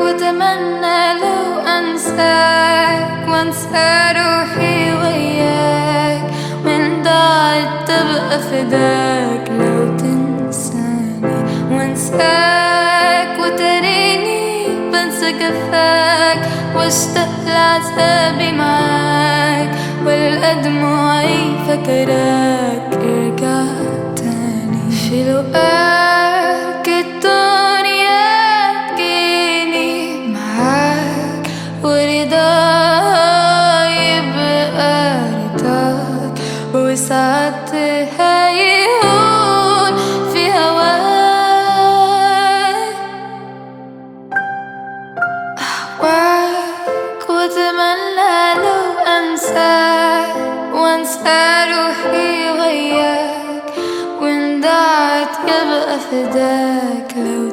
واتمنى لو انساك وانسى روحي وياك من ضاعت تبقى فداك لو تنساني وانساك وتريني بنسى جفاك واشتاق لعذابي معاك والأدمعي فكراك ارجع تاني في لقاك الدنيا تجيني معاك ورضا يبقى رضاك وساعتها يهون في هواك أهواك وأتمنى لو أنساك وأنسى روحي وياك وإن ضاعت يبقى فداك لو